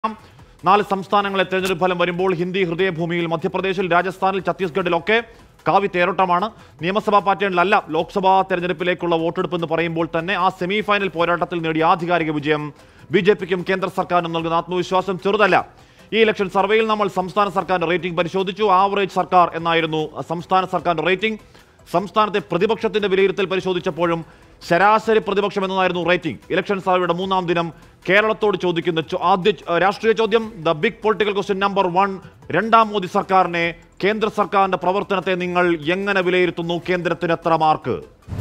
നാല് സംസ്ഥാനങ്ങളെ തെരഞ്ഞെടുപ്പ് ഫലം വരുമ്പോൾ ഹിന്ദി ഹൃദയഭൂമിയിൽ മധ്യപ്രദേശിൽ രാജസ്ഥാനിൽ ഛത്തീസ്ഗഡിലൊക്കെ കാവി തേരോട്ടമാണ് നിയമസഭാ പാറ്റേണിലല്ല ലോക്സഭാ തെരഞ്ഞെടുപ്പിലേക്കുള്ള വോട്ടെടുപ്പ് എന്ന് പറയുമ്പോൾ തന്നെ ആ സെമി ഫൈനൽ പോരാട്ടത്തിൽ നേടിയ ആധികാരിക വിജയം ബി ജെ പിക്കും കേന്ദ്ര സർക്കാരിനും നൽകുന്ന ആത്മവിശ്വാസം ചെറുതല്ല ഈ ഇലക്ഷൻ സർവേയിൽ നമ്മൾ സംസ്ഥാന സർക്കാരിന്റെ റേറ്റിംഗ് പരിശോധിച്ചു ആവറേജ് സർക്കാർ എന്നായിരുന്നു സംസ്ഥാന സർക്കാരിന്റെ റേറ്റിംഗ് സംസ്ഥാനത്തെ പ്രതിപക്ഷത്തിന്റെ വിലയിരുത്തൽ പരിശോധിച്ചപ്പോഴും ശരാശരി പ്രതിപക്ഷം എന്നതായിരുന്നു റേറ്റിംഗ് ഇലക്ഷൻ സർവേയുടെ മൂന്നാം ദിനം കേരളത്തോട് ചോദിക്കുന്ന ചോ- ആദ്യ ചോ- രാഷ്ട്രീയ ചോദ്യം the big political question number one രണ്ടാം മോദി സർക്കാരിനെ കേന്ദ്ര സർക്കാരിന്റെ പ്രവർത്തനത്തെ നിങ്ങൾ എങ്ങനെ വിലയിരുത്തുന്നു കേന്ദ്രത്തിന് എത്ര mark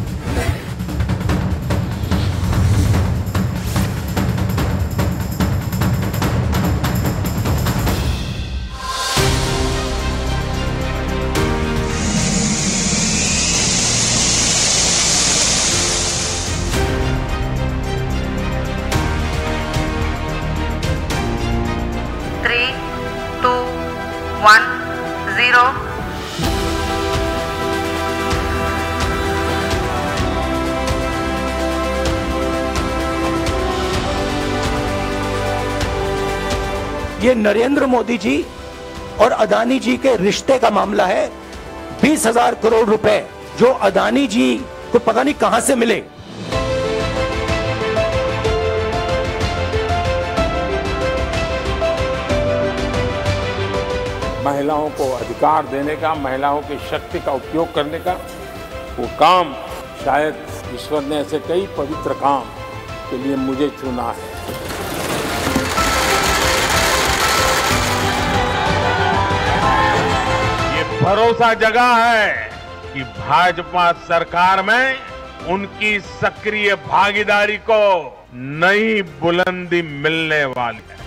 three, two, one, zero. ये नरेंद्र मोदी जी और अदानी जी के रिश्ते का मामला है बीस हजार करोड़ रुपए जो अदानी जी को पता नहीं कहां से मिले महिलाओं को अधिकार देने का महिलाओं की शक्ति का उपयोग करने का वो काम शायद ईश्वर ने ऐसे कई पवित्र काम के लिए मुझे चुना है ये भरोसा जगा है कि भाजपा सरकार में उनकी सक्रिय भागीदारी को नई बुलंदी मिलने वाली है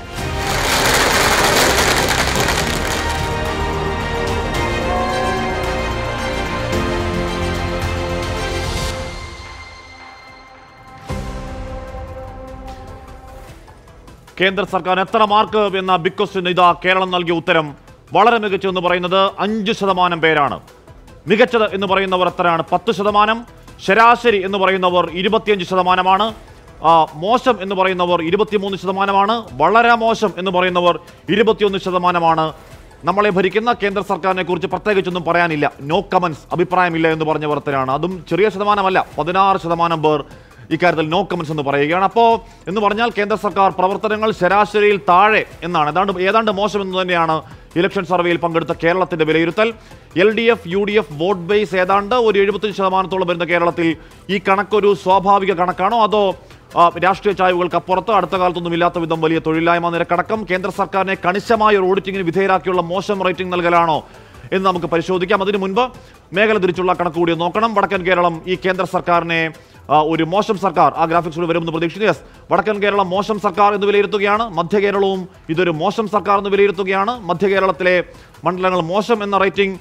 കേന്ദ്ര സർക്കാർ എത്ര മാർക്ക് എന്ന ബിഗ് ക്വസ്റ്റ്യൻ ഇതാ കേരളം നൽകിയ ഉത്തരം വളരെ മികച്ചതെന്ന് പറയുന്നത് അഞ്ച് ശതമാനം പേരാണ് മികച്ചത് എന്ന് പറയുന്നവർ എത്രയാണ് പത്ത് ശതമാനം ശരാശരി എന്ന് പറയുന്നവർ ഇരുപത്തിയഞ്ച് ശതമാനമാണ് ആ, മോശം എന്ന് പറയുന്നവർ ഇരുപത്തിമൂന്ന് ശതമാനമാണ് വളരെ മോശം എന്ന് പറയുന്നവർ ഇരുപത്തിയൊന്ന് ശതമാനമാണ് നമ്മളെ ഭരിക്കുന്ന കേന്ദ്ര സർക്കാരിനെ കുറിച്ച് പ്രത്യേകിച്ചൊന്നും പറയാനില്ല നോ കമൻസ് അഭിപ്രായമില്ല എന്ന് പറഞ്ഞവർ എത്രയാണ് അതും ചെറിയ ശതമാനമല്ല പതിനാറ് ശതമാനം പേർ ഇക്കാര്യത്തിൽ നോ കമൻസ് എന്ന് പറയുകയാണ് അപ്പോൾ എന്ന് പറഞ്ഞാൽ കേന്ദ്ര സർക്കാർ പ്രവർത്തനങ്ങൾ ശരാശരിയിൽ താഴെ എന്നാണ് ഏതാണ്ട് ഏതാണ്ട് മോശം എന്ന് തന്നെയാണ് ഇലക്ഷൻ സർവേയിൽ പങ്കെടുത്ത കേരളത്തിന്റെ വിലയിരുത്തൽ L D F U D F vote base ഏതാണ്ട് ഒരു എഴുപത്തഞ്ച് ശതമാനത്തോളം വരുന്ന കേരളത്തിൽ ഈ കണക്കൊരു സ്വാഭാവിക കണക്കാണോ അതോ ആ, രാഷ്ട്രീയ ചായ്വുകൾക്ക് അപ്പുറത്ത് അടുത്ത കാലത്തൊന്നും ഇല്ലാത്ത വിധം വലിയ തൊഴിലില്ലായ്മ നിരക്കടക്കം കേന്ദ്ര സർക്കാരിനെ കണിശമായ ഒരു ഓഡിറ്റിംഗിന് വിധേയരാക്കിയുള്ള മോശം റേറ്റിംഗ് നൽകലാണോ എന്ന് നമുക്ക് പരിശോധിക്കാം അതിനു മുൻപ് മേഖല തിരിച്ചുള്ള കണക്ക് കൂടി നോക്കണം വടക്കൻ കേരളം ഈ കേന്ദ്ര സർക്കാരിനെ ആ, ഒരു മോശം സർക്കാർ ആ ഗ്രാഫിക്സിലൂടെ വരുമെന്ന് പ്രതീക്ഷിക്കുന്നു യെസ് വടക്കൻ കേരളം മോശം സർക്കാർ എന്ന് വിലയിരുത്തുകയാണ് മധ്യ കേരളവും ഇതൊരു മോശം സർക്കാർ എന്ന് വിലയിരുത്തുകയാണ് മധ്യ കേരളത്തിലെ മണ്ഡലങ്ങൾ മോശം എന്ന റേറ്റിംഗ്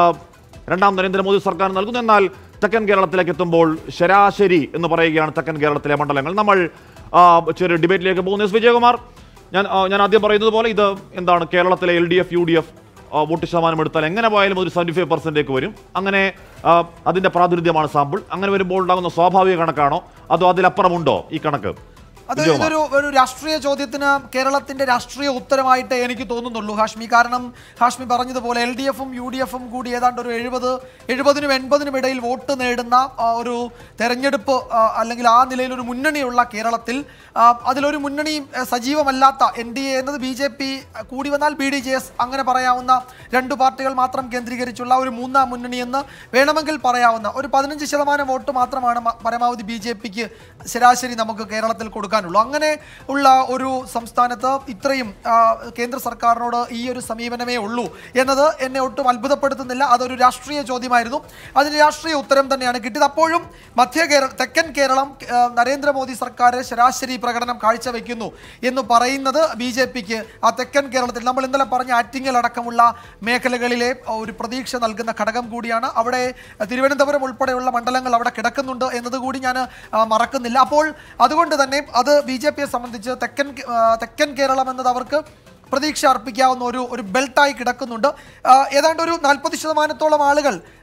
രണ്ടാം നരേന്ദ്രമോദി സർക്കാർ നൽകുന്നു എന്നാൽ തെക്കൻ കേരളത്തിലേക്ക് എത്തുമ്പോൾ ശരാശരി എന്ന് പറയുകയാണ് തെക്കൻ കേരളത്തിലെ മണ്ഡലങ്ങൾ നമ്മൾ ആ, ചെറിയ ഡിബേറ്റിലേക്ക് പോകുന്നു എസ് വിജയകുമാർ ഞാൻ ആ, ഞാൻ ആദ്യം പറയുന്നത് പോലെ ഇത് എന്താണ് കേരളത്തിലെ L D F U D F vote ശതമാനം എടുത്താൽ എങ്ങനെ പോയാലും ഒരു സെവൻറ്റി ഫൈവ് പെർസെൻറ്റേക്ക് വരും അങ്ങനെ ആ, അതിന്റെ പ്രാതിനിധ്യമാണ് സാമ്പിൾ അങ്ങനെ വരുമ്പോൾ ഉണ്ടാകുന്ന സ്വാഭാവിക കണക്കാണോ അതോ അതിലപ്പുറമുണ്ടോ ഈ കണക്ക് അത് വിജയകുമാർ. ഇതൊരു ഒരു രാഷ്ട്രീയ ചോദ്യത്തിന് കേരളത്തിന്റെ രാഷ്ട്രീയ ഉത്തരമായിട്ട് എനിക്ക് തോന്നുന്നുള്ളൂ ഹാഷ്മി കാരണം ഹാഷ്മി പറഞ്ഞതുപോലെ എൽ ഡി എഫും യു ഡി എഫും കൂടി ഏതാണ്ട് ഒരു എഴുപത് എഴുപതിനും എൺപതിനും ഇടയിൽ വോട്ട് നേടുന്ന ആ, ഒരു തെരഞ്ഞെടുപ്പ് ആ, അല്ലെങ്കിൽ ആ നിലയിൽ ഒരു മുന്നണിയുള്ള കേരളത്തിൽ ആ, അതിലൊരു മുന്നണിയും ആ, സജീവമല്ലാത്ത എൻ ഡി എ എന്നത് ബി ജെ പി കൂടി വന്നാൽ ബി ഡി ജെ എസ് അങ്ങനെ പറയാവുന്ന രണ്ട് പാർട്ടികൾ മാത്രം കേന്ദ്രീകരിച്ചുള്ള ഒരു മൂന്നാം മുന്നണി എന്ന് വേണമെങ്കിൽ പറയാവുന്ന ഒരു പതിനഞ്ച് ശതമാനം വോട്ട് മാത്രമാണ് മ- പരമാവധി ബി ജെ പിക്ക് ശരാശരി നമുക്ക് കേരളത്തിൽ കൊടുക്കാനുള്ളൂ അങ്ങനെ ഉള്ള ഒരു സംസ്ഥാനത്ത് ഇത്രയും ആ, കേന്ദ്ര സർക്കാരിനോട് ഈ ഒരു സമീപനമേ ഉള്ളൂ എന്നത് എന്നെ ഒട്ടും അത്ഭുതപ്പെടുത്തുന്നില്ല അതൊരു രാഷ്ട്രീയ ചോദ്യമായിരുന്നു അതിന് രാഷ്ട്രീയ ഉത്തരം തന്നെയാണ് കിട്ടിയത് അപ്പോഴും മധ്യ കേരള തെക്കൻ കേരളം ആ, നരേന്ദ്രമോദി സർക്കാർ ശരാശരി പ്രകടനം കാഴ്ചവെക്കുന്നു എന്ന് പറയുന്നത് ബി ജെ പിക്ക് ആ തെക്കൻ കേരളത്തിൽ നമ്മൾ ഇന്നലെ പറഞ്ഞ ആറ്റിങ്ങൽ അടക്കമുള്ള മേഖലകളിലെ ഒരു പ്രതീക്ഷ നൽകുന്ന ഘടകം കൂടിയാണ് അവിടെ തിരുവനന്തപുരം ഉൾപ്പെടെയുള്ള മണ്ഡലങ്ങൾ അവിടെ കിടക്കുന്നുണ്ട് എന്നതുകൂടി ഞാൻ മറക്കുന്നില്ല അപ്പോൾ അതുകൊണ്ട് തന്നെ അത് ബി ജെ പിയെ സംബന്ധിച്ച് തെക്കൻ കേ- ആ, തെക്കൻ കേരളം എന്നത് അവർക്ക് പ്രതീക്ഷ അർപ്പിക്കാവുന്ന ഒരു ഒരു ബെൽറ്റായി കിടക്കുന്നുണ്ട് ആ, ഏതാണ്ട് ഒരു നാൽപ്പത് ശതമാനത്തോളം ആളുകൾ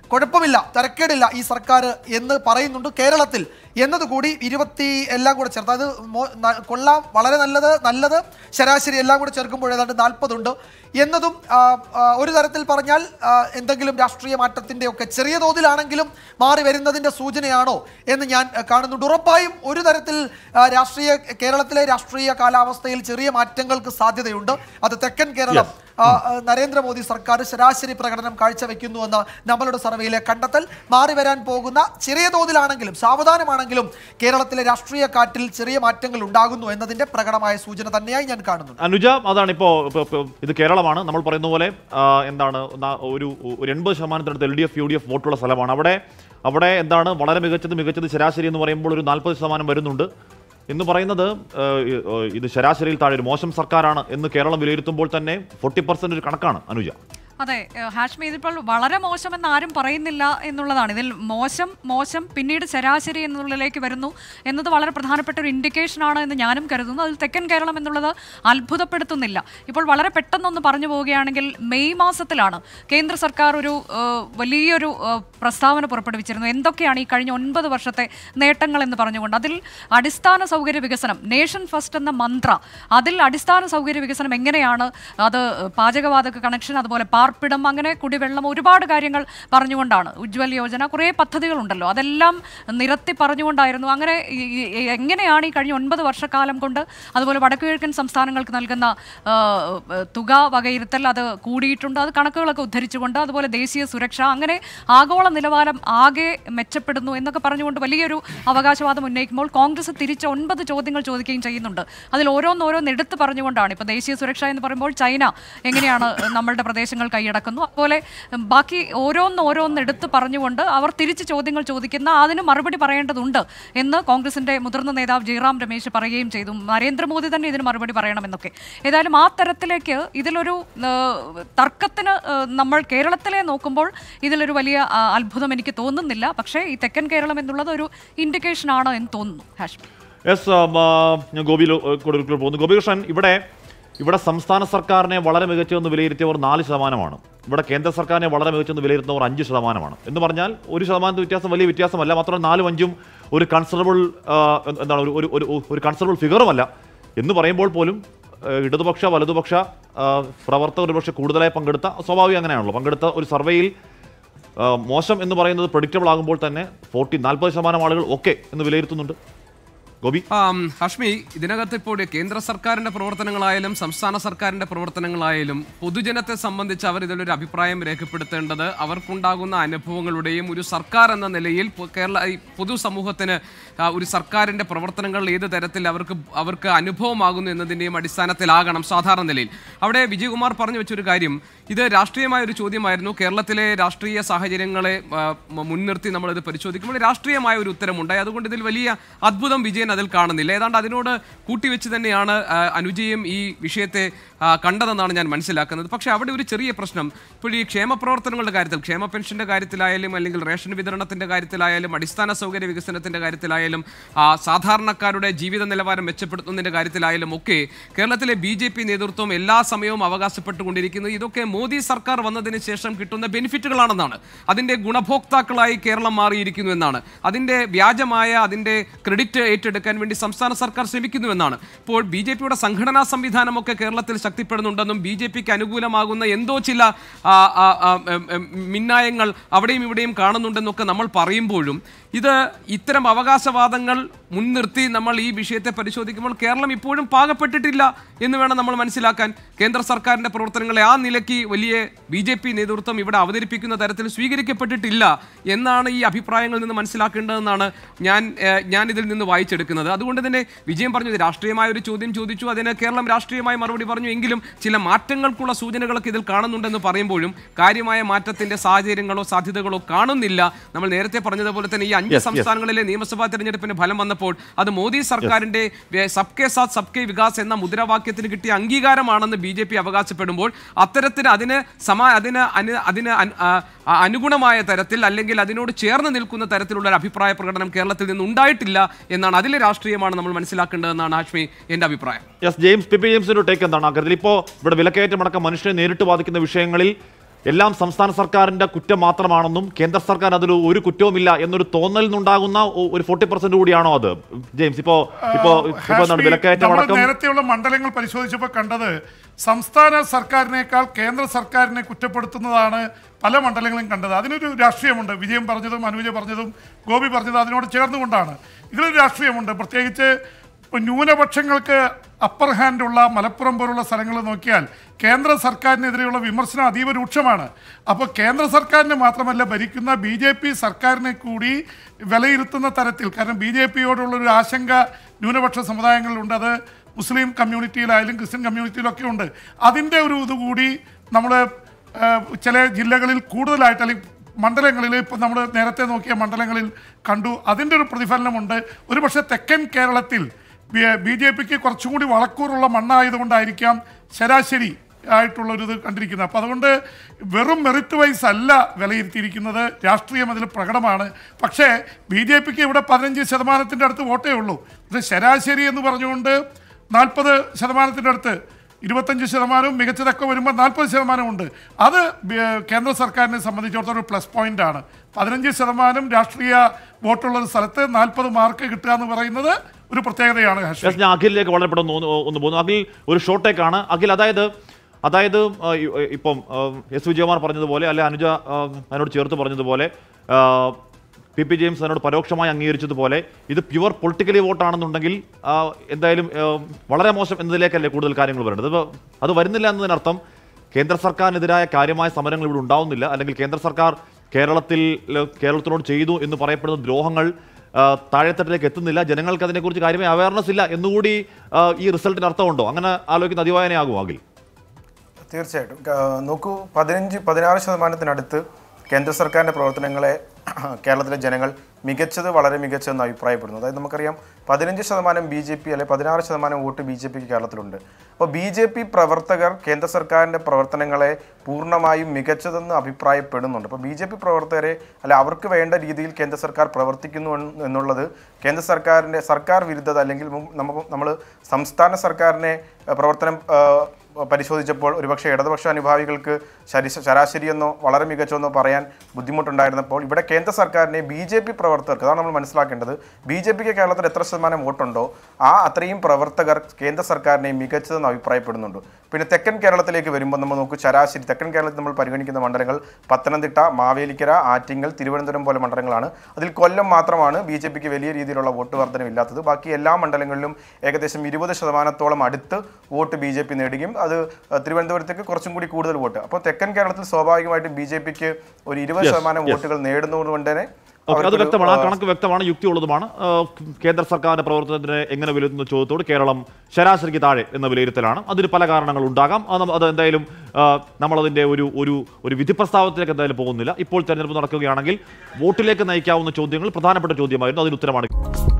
കുഴപ്പമില്ല തരക്കേടില്ല ഈ സർക്കാർ എന്ന് പറയുന്നുണ്ട് കേരളത്തിൽ എന്നതുകൂടി ഇരുപത്തി എല്ലാം കൂടെ ചേർത്ത് അത് മോ- ന- കൊള്ളാം വളരെ നല്ലത് നല്ലത് ശരാശരി എല്ലാം കൂടെ ചേർക്കുമ്പോൾ ഏതാണ്ട് നാൽപ്പതുണ്ട് എന്നതും ആ, ആ, ഒരു തരത്തിൽ പറഞ്ഞാൽ ആ, എന്തെങ്കിലും രാഷ്ട്രീയ മാറ്റത്തിൻ്റെ ഒക്കെ ചെറിയ തോതിലാണെങ്കിലും മാറി വരുന്നതിൻ്റെ സൂചനയാണോ എന്ന് ഞാൻ ആ, കാണുന്നുണ്ട് ഉറപ്പായും ഒരു തരത്തിൽ ആ, രാഷ്ട്രീയ കേരളത്തിലെ രാഷ്ട്രീയ കാലാവസ്ഥയിൽ ചെറിയ മാറ്റങ്ങൾക്ക് സാധ്യതയുണ്ട് അത് തെക്കൻ കേരളം ആ, ആ, നരേന്ദ്രമോദി സർക്കാർ ശരാശരി പ്രകടനം കാഴ്ചവെക്കുന്നുവെന്ന് നമ്മളുടെ സർവേയിലെ കണ്ടെത്തൽ മാറി വരാൻ പോകുന്ന ചെറിയ തോതിലാണെങ്കിലും സാവധാനമാണെങ്കിലും കേരളത്തിലെ രാഷ്ട്രീയ കാറ്റിൽ ചെറിയ മാറ്റങ്ങൾ ഉണ്ടാകുന്നു എന്നതിന്റെ പ്രകടമായ സൂചന തന്നെയായി ഞാൻ കാണുന്നുണ്ട് അനുജ അതാണ് ഇപ്പോൾ ഇത് കേരളമാണ് നമ്മൾ പറയുന്ന പോലെ ആ, എന്താണ് ന- ഒരു ഒരു എൺപത് ശതമാനത്തിനടുത്ത് L D F U D F വോട്ടുള്ള സ്ഥലമാണ് അവിടെ അവിടെ എന്താണ് വളരെ മികച്ചത് മികച്ചത് ശരാശരി എന്ന് പറയുമ്പോൾ ഒരു നാൽപ്പത് ശതമാനം വരുന്നുണ്ട് എന്ന് പറയുന്നത് ആ, ഇ- ആ, ഇത് ശരാശരിയിൽ താഴെ ഒരു മോശം സർക്കാരാണ് എന്ന് കേരളം വിലയിരുത്തുമ്പോൾ തന്നെ ഫോർട്ടി പെർസെന്റ് ഒരു കണക്കാണ് അനുജ അതെ ഏഹ് ഹാഷ്മി ഇതിപ്പോൾ വളരെ മോശമെന്ന് ആരും പറയുന്നില്ല എന്നുള്ളതാണ് ഇതിൽ മോശം മോശം പിന്നീട് ശരാശരി എന്നുള്ളതിലേക്ക് വരുന്നു എന്നത് വളരെ പ്രധാനപ്പെട്ട ഒരു ഇൻഡിക്കേഷൻ ആണ് എന്ന് ഞാനും കരുതുന്നു അതിൽ തെക്കൻ കേരളം എന്നുള്ളത് അത്ഭുതപ്പെടുത്തുന്നില്ല ഇപ്പോൾ വളരെ പെട്ടെന്നൊന്ന് പറഞ്ഞു പോവുകയാണെങ്കിൽ മെയ് മാസത്തിലാണ് കേന്ദ്ര സർക്കാർ ഒരു ഏഹ്, വലിയൊരു ഏഹ്, പ്രസ്താവന പുറപ്പെടുവിച്ചിരുന്നു എന്തൊക്കെയാണ് ഈ കഴിഞ്ഞ ഒൻപത് വർഷത്തെ നേട്ടങ്ങൾ എന്ന് പറഞ്ഞുകൊണ്ട് അതിൽ അടിസ്ഥാന സൗകര്യ വികസനം നേഷൻ ഫസ്റ്റ് എന്ന മന്ത്ര അതിൽ അടിസ്ഥാന സൗകര്യ വികസനം എങ്ങനെയാണ് അത് പാചകവാതക കണക്ഷൻ അതുപോലെ പാർപ്പിടം അങ്ങനെ കുടിവെള്ളം ഒരുപാട് കാര്യങ്ങൾ പറഞ്ഞുകൊണ്ടാണ് ഉജ്ജ്വൽ യോജന കുറേ പദ്ധതികളുണ്ടല്ലോ അതെല്ലാം നിരത്തി പറഞ്ഞുകൊണ്ടായിരുന്നു അങ്ങനെ ഈ- ഈ- എങ്ങനെയാണ് ഈ കഴിഞ്ഞ ഒൻപത് വർഷക്കാലം കൊണ്ട് അതുപോലെ വടക്കുകിഴക്കൻ സംസ്ഥാനങ്ങൾക്ക് നൽകുന്ന ആ, തുക വകയിരുത്തൽ അത് കൂടിയിട്ടുണ്ട് അത് കണക്കുകളൊക്കെ ഉദ്ധരിച്ചുകൊണ്ട് അതുപോലെ ദേശീയ സുരക്ഷ അങ്ങനെ ആഗോള നിലവാരം ആകെ മെച്ചപ്പെടുന്നു എന്നൊക്കെ പറഞ്ഞുകൊണ്ട് വലിയൊരു അവകാശവാദം ഉന്നയിക്കുമ്പോൾ കോൺഗ്രസ് തിരിച്ച് ഒൻപത് ചോദ്യങ്ങൾ ചോദിക്കുകയും ചെയ്യുന്നുണ്ട് അതിൽ ഓരോന്നോരോന്ന് എടുത്ത് പറഞ്ഞുകൊണ്ടാണ് ഇപ്പോൾ ദേശീയ സുരക്ഷ എന്ന് പറയുമ്പോൾ ചൈന എങ്ങനെയാണ് നമ്മളുടെ പ്രദേശങ്ങൾ കൈയടക്കുന്നു അതുപോലെ ഉം, ബാക്കി ഓരോന്ന് ഓരോന്ന് എടുത്ത് പറഞ്ഞുകൊണ്ട് അവർ തിരിച്ച് ചോദ്യങ്ങൾ ചോദിക്കുന്ന അതിന് മറുപടി പറയേണ്ടതുണ്ട് എന്ന് കോൺഗ്രസിന്റെ മുതിർന്ന നേതാവ് ജയറാം രമേശ് പറയുകയും ചെയ്തു നരേന്ദ്രമോദി തന്നെ ഇതിന് മറുപടി പറയണമെന്നൊക്കെ ഏതായാലും ആ തരത്തിലേക്ക് ഇതിലൊരു ഏഹ്, തർക്കത്തിന് ഏഹ്, നമ്മൾ കേരളത്തിലെ നോക്കുമ്പോൾ ഇതിലൊരു വലിയ ആ, അത്ഭുതം എനിക്ക് തോന്നുന്നില്ല പക്ഷേ ഈ തെക്കൻ കേരളം എന്നുള്ളത് ഒരു ഇൻഡിക്കേഷൻ ആണ് എന്ന് തോന്നുന്നു ഹാഷ്മി എസ് ഞാൻ ഗോപിയിൽ കൂടുതൽ പോകുന്നു ഗോപികൃഷ്ണൻ ഇവിടെ ഇവിടെ സംസ്ഥാന സർക്കാരിനെ വളരെ മികച്ചതെന്ന് വിലയിരുത്തിയവർ നാല് ശതമാനമാണ് ഇവിടെ കേന്ദ്ര സർക്കാരിനെ വളരെ മികച്ചെന്ന് വിലയിരുത്തുന്നവർ അഞ്ച് ശതമാനമാണ് എന്ന് പറഞ്ഞാൽ ഒരു ശതമാനത്തെ വ്യത്യാസം വലിയ വ്യത്യാസമല്ല മാത്രമല്ല നാലും അഞ്ചും ഒരു കൺസിഡറബിൾ എന്താണ് ഒരു ഒരു- ഒരു ഒരു കൺസിഡറബിൾ ഫിഗറുമല്ല എന്ന് പറയുമ്പോൾ പോലും ആ, ഇടതുപക്ഷ വലതുപക്ഷ ആ, പ്രവർത്തകർ ഒരുപക്ഷെ കൂടുതലായി പങ്കെടുത്ത സ്വാഭാവികം അങ്ങനെയാണല്ലോ പങ്കെടുത്ത ഒരു സർവേയിൽ ആ, മോശം എന്ന് പറയുന്നത് പ്രഡിക്റ്റബിൾ ആകുമ്പോൾ തന്നെ ഫോർട്ടി നാൽപ്പത് ശതമാനം ആളുകൾ ഓക്കെ എന്ന് വിലയിരുത്തുന്നുണ്ട് ഗോപി ആം, ഹഷ്മി ഇതിനകത്ത് ഇപ്പോൾ കേന്ദ്ര സർക്കാരിന്റെ പ്രവർത്തനങ്ങളായാലും സംസ്ഥാന സർക്കാരിന്റെ പ്രവർത്തനങ്ങളായാലും പൊതുജനത്തെ സംബന്ധിച്ച് അവർ ഇതിലൊരു അഭിപ്രായം രേഖപ്പെടുത്തേണ്ടത് അവർക്കുണ്ടാകുന്ന അനുഭവങ്ങളുടെയും ഒരു സർക്കാർ എന്ന നിലയിൽ പൊ- കേരള ഈ പൊതുസമൂഹത്തിന് ആ, ഒരു സർക്കാരിന്റെ പ്രവർത്തനങ്ങൾ ഏത് തരത്തിൽ അവർക്ക് അവർക്ക് അനുഭവമാകുന്നു എന്നതിന്റെയും അടിസ്ഥാനത്തിലാകണം സാധാരണ നിലയിൽ അവിടെ വിജയകുമാർ പറഞ്ഞു വെച്ചൊരു കാര്യം ഇത് രാഷ്ട്രീയമായ ഒരു ചോദ്യമായിരുന്നു കേരളത്തിലെ രാഷ്ട്രീയ സാഹചര്യങ്ങളെ ആ, മ- മുൻനിർത്തി നമ്മളിത് പരിശോധിക്കുമ്പോൾ രാഷ്ട്രീയമായ ഒരു ഉത്തരമുണ്ടായി അതുകൊണ്ട് ഇതിൽ വലിയ അത്ഭുതം വിജയൻ അതിൽ കാണുന്നില്ല ഏതാണ്ട് അതിനോട് കൂട്ടിവെച്ച് തന്നെയാണ് ആ, അനുജയും ഈ വിഷയത്തെ ആ, കണ്ടതെന്നാണ് ഞാൻ മനസ്സിലാക്കുന്നത് പക്ഷേ അവിടെ ഒരു ചെറിയ പ്രശ്നം ഇപ്പോൾ ഈ ക്ഷേമ പ്രവർത്തനങ്ങളുടെ കാര്യത്തിൽ ക്ഷേമ പെൻഷന്റെ കാര്യത്തിലായാലും അല്ലെങ്കിൽ റേഷൻ വിതരണത്തിന്റെ കാര്യത്തിലായാലും അടിസ്ഥാന സൗകര്യ വികസനത്തിന്റെ കാര്യത്തിലായാലും ആ, സാധാരണക്കാരുടെ ജീവിത നിലവാരം മെച്ചപ്പെടുത്തുന്നതിന്റെ കാര്യത്തിലായാലും ഒക്കെ കേരളത്തിലെ ബി ജെ പി നേതൃത്വം എല്ലാ സമയവും അവകാശപ്പെട്ടുകൊണ്ടിരിക്കുന്നത് ഇതൊക്കെ മോദി സർക്കാർ വന്നതിന് ശേഷം കിട്ടുന്ന ബെനിഫിറ്റുകളാണെന്നാണ് അതിന്റെ ഗുണഭോക്താക്കളായി കേരളം മാറിയിരിക്കുന്നു എന്നാണ് അതിന്റെ വ്യാജമായ അതിന്റെ ക്രെഡിറ്റ് ഏറ്റെടുക്കാൻ വേണ്ടി സംസ്ഥാന സർക്കാർ ശ്രമിക്കുന്നുവെന്നാണ് ഇപ്പോൾ ബി ജെ പിയുടെ സംഘടനാ സംവിധാനമൊക്കെ കേരളത്തിൽ ശക്തിപ്പെടുന്നുണ്ടെന്നും ബി ജെ പിക്ക് അനുകൂലമാകുന്ന എന്തോ ചില ആ, ആ, ആ, ഉം, ഉം, മിന്നായങ്ങൾ അവിടെയും ഇവിടെയും കാണുന്നുണ്ടെന്നൊക്കെ നമ്മൾ പറയുമ്പോഴും ഇത് ഇത്തരം അവകാശവാദങ്ങൾ മുൻനിർത്തി നമ്മൾ ഈ വിഷയത്തെ പരിശോധിക്കുമ്പോൾ കേരളം ഇപ്പോഴും പാകപ്പെട്ടിട്ടില്ല എന്ന് വേണം നമ്മൾ മനസ്സിലാക്കാൻ കേന്ദ്ര സർക്കാരിന്റെ പ്രവർത്തനങ്ങളെ ആ നിലയ്ക്ക് വലിയ ബി ജെ പി നേതൃത്വം ഇവിടെ അവതരിപ്പിക്കുന്ന തരത്തിൽ സ്വീകരിക്കപ്പെട്ടിട്ടില്ല എന്നാണ് ഈ അഭിപ്രായങ്ങളിൽ നിന്ന് മനസ്സിലാക്കേണ്ടതെന്നാണ് ഞാൻ ഏഹ്, ഞാൻ ഇതിൽ നിന്ന് വായിച്ചെടുക്കുന്നത് അതുകൊണ്ട് തന്നെ വിജയം പറഞ്ഞു ഇത് രാഷ്ട്രീയമായ ഒരു ചോദ്യം ചോദിച്ചു അതിന് കേരളം രാഷ്ട്രീയമായി മറുപടി പറഞ്ഞു എങ്കിലും ചില മാറ്റങ്ങൾക്കുള്ള സൂചനകളൊക്കെ ഇതിൽ കാണുന്നുണ്ടെന്ന് പറയുമ്പോഴും കാര്യമായ മാറ്റത്തിന്റെ സാഹചര്യങ്ങളോ സാധ്യതകളോ കാണുന്നില്ല നമ്മൾ നേരത്തെ പറഞ്ഞതുപോലെ തന്നെ ഈ അഞ്ച് Yes, yes. സംസ്ഥാനങ്ങളിലെ നിയമസഭാ തെരഞ്ഞെടുപ്പിന് ഫലം വന്നപ്പോൾ അത് മോദി സർക്കാരിന്റെ വേ- സബ്കെ സാത്ത് സബ്കെ വികാസ് എന്ന മുദ്രാവാക്യത്തിന് കിട്ടിയ അംഗീകാരമാണെന്ന് ബി ജെ പി അവകാശപ്പെടുമ്പോൾ അത്തരത്തിൽ അതിന് സമാ അതിന് അനു- അതിന് അൻ- ആ, ആ, അനുഗുണമായ തരത്തിൽ അല്ലെങ്കിൽ അതിനോട് ചേർന്ന് നിൽക്കുന്ന തരത്തിലുള്ള ഒരു അഭിപ്രായ പ്രകടനം കേരളത്തിൽ നിന്ന് ഉണ്ടായിട്ടില്ല എന്നാണ് അതിലെ രാഷ്ട്രീയമാണ് നമ്മൾ മനസ്സിലാക്കേണ്ടതെന്നാണ് ഹാഷ്മി എന്റെ അഭിപ്രായം യെസ് ജെയിംസ് പി പി ജെയിംസിന്റെ ടേക്ക് എന്താണ് ആ കാര്യത്തിൽ ഇപ്പോൾ ഇവിടെ വിലക്കയറ്റമടക്കം മനുഷ്യനെ നേരിട്ട് ബാധിക്കുന്ന വിഷയങ്ങളിൽ എല്ലാം സംസ്ഥാന സർക്കാരിന്റെ കുറ്റം മാത്രമാണെന്നും കേന്ദ്ര സർക്കാർ അതിൽ ഒരു കുറ്റവുമില്ല എന്നൊരു തോന്നലിൽ നിന്നുണ്ടാകുന്ന ഒ- ഒരു ഫോർട്ടി പെർസെന്റ് കൂടിയാണോ അത് ജെയിംസ് ഇപ്പോ ഇപ്പോ ഇപ്പോ എന്താണ് ഹാഷ്മി, വിലക്കയറ്റം നമ്മൾ അടക്കം നേരത്തെയുള്ള മണ്ഡലങ്ങൾ പരിശോധിച്ചപ്പോൾ കണ്ടത് സംസ്ഥാന സർക്കാരിനേക്കാൾ കേന്ദ്ര സർക്കാരിനെ കുറ്റപ്പെടുത്തുന്നതാണ് പല മണ്ഡലങ്ങളും കണ്ടത് അതിനൊരു രാഷ്ട്രീയമുണ്ട് വിജയം പറഞ്ഞതും അനുജ പറഞ്ഞതും ഗോപി പറഞ്ഞതും അതിനോട് ചേർന്നുകൊണ്ടാണ് ഇതിലൊരു രാഷ്ട്രീയമുണ്ട് പ്രത്യേകിച്ച് ഇപ്പൊ ന്യൂനപക്ഷങ്ങൾക്ക് അപ്പർ ഹാൻഡ് ഉള്ള മലപ്പുറം പോലുള്ള സ്ഥലങ്ങൾ നോക്കിയാൽ കേന്ദ്ര സർക്കാരിനെതിരെയുള്ള വിമർശനം അതീവ രൂക്ഷമാണ് അപ്പോൾ കേന്ദ്ര സർക്കാരിനെ മാത്രമല്ല ഭരിക്കുന്ന ബി ജെ പി സർക്കാരിനെ കൂടി വിലയിരുത്തുന്ന തരത്തിൽ കാരണം ബി ജെ പിയോടുള്ളൊരു ആശങ്ക ന്യൂനപക്ഷ സമുദായങ്ങളിലുണ്ട് അത് മുസ്ലിം കമ്മ്യൂണിറ്റിയിലായാലും ക്രിസ്ത്യൻ കമ്മ്യൂണിറ്റിയിലൊക്കെ ഉണ്ട് അതിൻ്റെ ഒരു ഇത് കൂടി നമ്മൾ ചില ജില്ലകളിൽ കൂടുതലായിട്ട് അല്ലെങ്കിൽ മണ്ഡലങ്ങളിൽ ഇപ്പം നമ്മൾ നേരത്തെ നോക്കിയ മണ്ഡലങ്ങളിൽ കണ്ടു അതിൻ്റെ ഒരു പ്രതിഫലനമുണ്ട് ഒരുപക്ഷെ തെക്കൻ കേരളത്തിൽ ബി ജെ പിക്ക് കുറച്ചും കൂടി വളക്കൂറുള്ള മണ്ണായതുകൊണ്ടായിരിക്കാം ശരാശരി ആയിട്ടുള്ള ഒരു ഇത് കണ്ടിരിക്കുന്നത് അപ്പോൾ അതുകൊണ്ട് വെറും മെറിറ്റ് വൈസ് അല്ല വിലയിരുത്തിയിരിക്കുന്നത് രാഷ്ട്രീയം അതിൽ പ്രകടമാണ് പക്ഷേ ബി ജെ പിക്ക് ഇവിടെ പതിനഞ്ച് ശതമാനത്തിൻ്റെ അടുത്ത് വോട്ടേ ഉള്ളൂ പക്ഷേ ശരാശരി എന്ന് പറഞ്ഞുകൊണ്ട് നാൽപ്പത് ശതമാനത്തിൻ്റെ അടുത്ത് ഇരുപത്തഞ്ച് ശതമാനവും മികച്ചതൊക്കെ വരുമ്പോൾ നാൽപ്പത് ശതമാനമുണ്ട് അത് ബി- കേന്ദ്ര സർക്കാരിനെ സംബന്ധിച്ചിടത്തോളം ഒരു പ്ലസ് പോയിന്റ് ആണ് പതിനഞ്ച് ശതമാനം രാഷ്ട്രീയ വോട്ടുള്ള ഒരു സ്ഥലത്ത് നാൽപ്പത് മാർക്ക് കിട്ടുക എന്ന് പറയുന്നത് ഒരു പ്രത്യേകതയാണ് ഹാഷ്മി യെസ്, ഞാൻ അഖിലിലേക്ക് വളരെ പെട്ടെന്ന് ഒന്ന് ഒന്ന് പോകുന്നു അഖിൽ ഒരു ഷോർട്ടേക്കാണ് അഖിൽ അതായത് അതായത് ആ, ഇ- ഇപ്പം ആ, എസ് വിജയകുമാർ പറഞ്ഞതുപോലെ അല്ലെ അനുജ ആ, അതിനോട് ചേർത്ത് പറഞ്ഞതുപോലെ ആ, പി പി ജെയിംസ് അതിനോട് പരോക്ഷമായി അംഗീകരിച്ചതുപോലെ ഇത് പ്യുവർ പൊളിറ്റിക്കലി വോട്ടാണെന്നുണ്ടെങ്കിൽ ആ, എന്തായാലും ആ, വളരെ മോശം എന്നതിലേക്കല്ലേ കൂടുതൽ കാര്യങ്ങൾ വരേണ്ടത് ഇപ്പൊ അത് വരുന്നില്ല എന്നതിനർത്ഥം കേന്ദ്ര സർക്കാരിനെതിരായ കാര്യമായ സമരങ്ങൾ ഇവിടെ ഉണ്ടാവുന്നില്ല അല്ലെങ്കിൽ കേന്ദ്ര സർക്കാർ കേരളത്തിൽ കേരളത്തിനോട് ചെയ്തു എന്ന് പറയപ്പെടുന്ന ദ്രോഹങ്ങൾ ആ, താഴെത്തട്ടിലേക്ക് എത്തുന്നില്ല ജനങ്ങൾക്ക് അതിനെക്കുറിച്ച് കാര്യമായ അവയർനെസ് ഇല്ല എന്നുകൂടി ആ, ഈ റിസൾട്ടിന് അർത്ഥമുണ്ടോ അങ്ങനെ ആലോചിക്കുന്ന അതിവായനയാകും അഖിൽ തീർച്ചയായിട്ടും ക- നോക്കൂ പതിനഞ്ച് പതിനാറ് ശതമാനത്തിനടുത്ത് കേന്ദ്ര സർക്കാരിൻ്റെ പ്രവർത്തനങ്ങളെ കേരളത്തിലെ ജനങ്ങൾ മികച്ചത് വളരെ മികച്ചതെന്ന് അഭിപ്രായപ്പെടുന്നു അതായത് നമുക്കറിയാം പതിനഞ്ച് ശതമാനം ബി ജെ പി അല്ലെ പതിനാറ് ശതമാനം വോട്ട് ബി ജെ പിക്ക് കേരളത്തിലുണ്ട് അപ്പോൾ ബി ജെ പി പ്രവർത്തകർ കേന്ദ്ര സർക്കാരിൻ്റെ പ്രവർത്തനങ്ങളെ പൂർണ്ണമായും മികച്ചതെന്ന് അഭിപ്രായപ്പെടുന്നുണ്ട് അപ്പോൾ ബി ജെ പി പ്രവർത്തകരെ അല്ലെ അവർക്ക് വേണ്ട രീതിയിൽ കേന്ദ്ര സർക്കാർ പ്രവർത്തിക്കുന്നു എന്ന് എന്നുള്ളത് കേന്ദ്ര സർക്കാരിൻ്റെ സർക്കാർ വിരുദ്ധത അല്ലെങ്കിൽ മു- നമുക്ക് നമ്മൾ സംസ്ഥാന സർക്കാരിനെ ഏഹ്, പ്രവർത്തനം ഏഹ്, പരിശോധിച്ചപ്പോൾ ഒരുപക്ഷെ ഇടതുപക്ഷ അനുഭാവികൾക്ക് ശരി ശരാശരിയെന്നോ വളരെ മികച്ചെന്നോ പറയാൻ ബുദ്ധിമുട്ടുണ്ടായിരുന്നപ്പോൾ ഇവിടെ കേന്ദ്ര സർക്കാരിനെ ബി ജെ പി പ്രവർത്തകർക്ക് അതാണ് നമ്മൾ മനസ്സിലാക്കേണ്ടത് ബി ജെ പിക്ക് കേരളത്തിൽ എത്ര ശതമാനം വോട്ടുണ്ടോ ആ അത്രയും പ്രവർത്തകർ കേന്ദ്ര സർക്കാരിനെ മികച്ചതെന്ന് അഭിപ്രായപ്പെടുന്നുണ്ട് പിന്നെ തെക്കൻ കേരളത്തിലേക്ക് വരുമ്പോൾ നമ്മൾ നോക്കൂ ശരാശരി തെക്കൻ കേരളത്തിൽ നമ്മൾ പരിഗണിക്കുന്ന മണ്ഡലങ്ങൾ പത്തനംതിട്ട മാവേലിക്കര ആറ്റിങ്ങൽ തിരുവനന്തപുരം പോലെ മണ്ഡലങ്ങളാണ് അതിൽ കൊല്ലം മാത്രമാണ് ബി ജെ പിക്ക് വലിയ രീതിയിലുള്ള വോട്ട് വർധനമില്ലാത്തത് ബാക്കി എല്ലാ മണ്ഡലങ്ങളിലും ഏകദേശം ഇരുപത് ശതമാനത്തോളം അടുത്ത് വോട്ട് ബി ജെ പി നേടുകയും അത് അഹ്, തിരുവനന്തപുരത്തേക്ക് കുറച്ചും കൂടി കൂടുതൽ വോട്ട് അപ്പോൾ തെക്കൻ കേരളത്തിൽ സ്വാഭാവികമായിട്ടും ബി ജെ പിക്ക് ഒരു ഇരുപത് Yes, ശതമാനം yes. വോട്ടുകൾ നേടുന്നതുകൊണ്ട് തന്നെ ഓക്കെ അത് അവർക്കൊരു, വ്യക്തമാണ് ആ ആ, കണക്ക് വ്യക്തമാണ് യുക്തിയുള്ളതുമാണ് ആ, കേന്ദ്ര സർക്കാരിന്റെ പ്രവർത്തനത്തിനെ എങ്ങനെ വിലയിരുത്തുന്ന ചോദ്യത്തോട് കേരളം ശരാശരിക്ക് താഴെ എന്ന വിലയിരുത്തലാണ് അതിന് പല കാരണങ്ങൾ ഉണ്ടാകാം അത് നമ്മ- അത് എന്തായാലും ആ, നമ്മളതിന്റെ ഒരു ഒരു ഒരു വിധി പ്രസ്താവത്തിലേക്ക് എന്തായാലും പോകുന്നില്ല ഇപ്പോൾ തെരഞ്ഞെടുപ്പ് നടക്കുകയാണെങ്കിൽ വോട്ടിലേക്ക് നയിക്കാവുന്ന ചോദ്യങ്ങൾ പ്രധാനപ്പെട്ട ചോദ്യമായിരുന്നു അതിന് ഉത്തരമാണ്